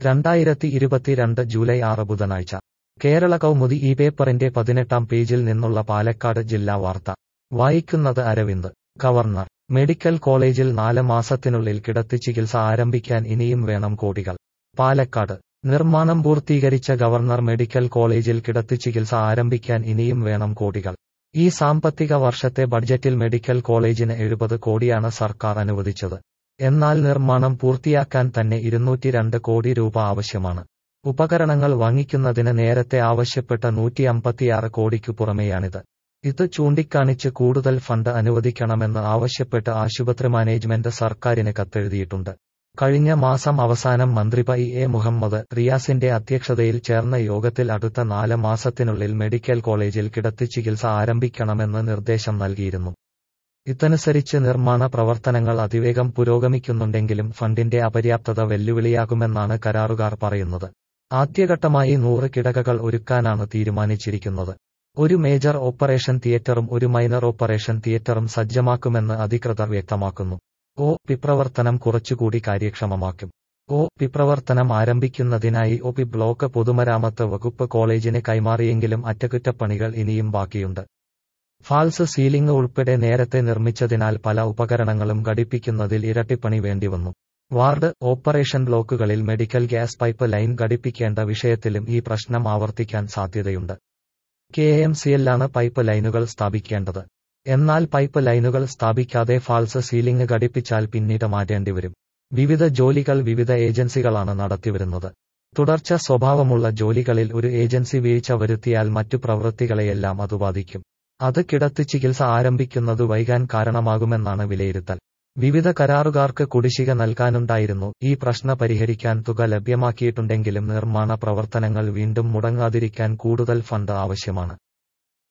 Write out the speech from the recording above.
രണ്ടായിരത്തി ഇരുപത്തിരണ്ട് ജൂലൈ ആറ് ബുധനാഴ്ച കേരള കൗമുദി ഈ പേപ്പറിന്റെ പതിനെട്ടാം പേജിൽ നിന്നുള്ള പാലക്കാട് ജില്ലാ വാർത്ത വായിക്കുന്നത് അരവിന്ദ് ഗവർണർ മെഡിക്കൽ കോളേജിൽ നാല് മാസത്തിനുള്ളിൽ കിടത്തി ചികിത്സ ആരംഭിക്കാൻ ഇനിയും വേണം കോടികൾ പാലക്കാട് നിർമ്മാണം പൂർത്തീകരിച്ച ഗവർണർ മെഡിക്കൽ കോളേജിൽ കിടത്തി ചികിത്സ ആരംഭിക്കാൻ ഇനിയും വേണം കോടികൾ ഈ സാമ്പത്തിക വർഷത്തെ ബഡ്ജറ്റിൽ മെഡിക്കൽ കോളേജിന് എഴുപത് കോടിയാണ് സർക്കാർ അനുവദിച്ചത് എന്നാൽ നിർമ്മാണം പൂർത്തിയാക്കാൻ തന്നെ ഇരുന്നൂറ്റി രണ്ട് കോടി രൂപ ആവശ്യമാണ് ഉപകരണങ്ങൾ വാങ്ങിക്കുന്നതിന് നേരത്തെ ആവശ്യപ്പെട്ട നൂറ്റി അമ്പത്തിയാറ് കോടിക്കു പുറമെയാണിത് ഇത് ചൂണ്ടിക്കാണിച്ച് കൂടുതൽ ഫണ്ട് അനുവദിക്കണമെന്ന് ആവശ്യപ്പെട്ട് ആശുപത്രി മാനേജ്മെന്റ് സർക്കാരിന് കത്തെഴുതിയിട്ടുണ്ട് കഴിഞ്ഞ മാസം അവസാനം മന്ത്രി പൈ എ മുഹമ്മദ് റിയാസിന്റെ അധ്യക്ഷതയിൽ ചേർന്ന യോഗത്തിൽ അടുത്ത നാല് മാസത്തിനുള്ളിൽ മെഡിക്കൽ കോളേജിൽ കിടത്തി ചികിത്സ ആരംഭിക്കണമെന്ന് നിർദ്ദേശം നൽകിയിരുന്നു ഇതനുസരിച്ച് നിർമ്മാണ പ്രവർത്തനങ്ങൾ അതിവേഗം പുരോഗമിക്കുന്നുണ്ടെങ്കിലും ഫണ്ടിന്റെ അപര്യാപ്തത വെല്ലുവിളിയാകുമെന്നാണ് കരാറുകാർ പറയുന്നത് ആദ്യഘട്ടമായി നൂറ് കിടകകൾ ഒരുക്കാനാണ് തീരുമാനിച്ചിരിക്കുന്നത് ഒരു മേജർ ഓപ്പറേഷൻ തിയേറ്ററും ഒരു മൈനർ ഓപ്പറേഷൻ തിയേറ്ററും സജ്ജമാക്കുമെന്ന് അധികൃതർ വ്യക്തമാക്കുന്നു ഒ പി പ്രവർത്തനം കുറച്ചുകൂടി കാര്യക്ഷമമാക്കും ഒ പി പ്രവർത്തനം ആരംഭിക്കുന്നതിനായി ഒ പി ബ്ലോക്ക് പൊതുമരാമത്ത് വകുപ്പ് കോളേജിന് കൈമാറിയെങ്കിലും അറ്റകുറ്റപ്പണികൾ ഇനിയും ബാക്കിയുണ്ട് ഫാൾസ് സീലിംഗ് ഉൾപ്പെടെ നേരത്തെ നിർമ്മിച്ചതിനാൽ പല ഉപകരണങ്ങളും ഘടിപ്പിക്കുന്നതിൽ ഇരട്ടിപ്പണി വേണ്ടിവന്നു വാർഡ് ഓപ്പറേഷൻ ബ്ലോക്കുകളിൽ മെഡിക്കൽ ഗ്യാസ് പൈപ്പ് ലൈൻ ഘടിപ്പിക്കേണ്ട വിഷയത്തിലും ഈ പ്രശ്നം ആവർത്തിക്കാൻ സാധ്യതയുണ്ട് കെ എം സിയിലാണ് പൈപ്പ് ലൈനുകൾ സ്ഥാപിക്കേണ്ടത് എന്നാൽ പൈപ്പ് ലൈനുകൾ സ്ഥാപിക്കാതെ ഫാൾസ് സീലിംഗ് ഘടിപ്പിച്ചാൽ പിന്നീട് മാറ്റേണ്ടിവരും വിവിധ ജോലികൾ വിവിധ ഏജൻസികളാണ് നടത്തിവരുന്നത് തുടർച്ച സ്വഭാവമുള്ള ജോലികളിൽ ഒരു ഏജൻസി വീഴ്ച വരുത്തിയാൽ മറ്റു പ്രവൃത്തികളെയെല്ലാം അത് ബാധിക്കും അത് കിടത്തി ചികിത്സ ആരംഭിക്കുന്നത് വൈകാൻ കാരണമാകുമെന്നാണ് വിലയിരുത്തൽ വിവിധ കരാറുകാർക്ക് കുടിശ്ശിക നൽകാനുണ്ടായിരുന്നു ഈ പ്രശ്ന പരിഹരിക്കാൻ തുക ലഭ്യമാക്കിയിട്ടുണ്ടെങ്കിലും നിർമ്മാണ പ്രവർത്തനങ്ങൾ വീണ്ടും മുടങ്ങാതിരിക്കാൻ കൂടുതൽ ഫണ്ട് ആവശ്യമാണ്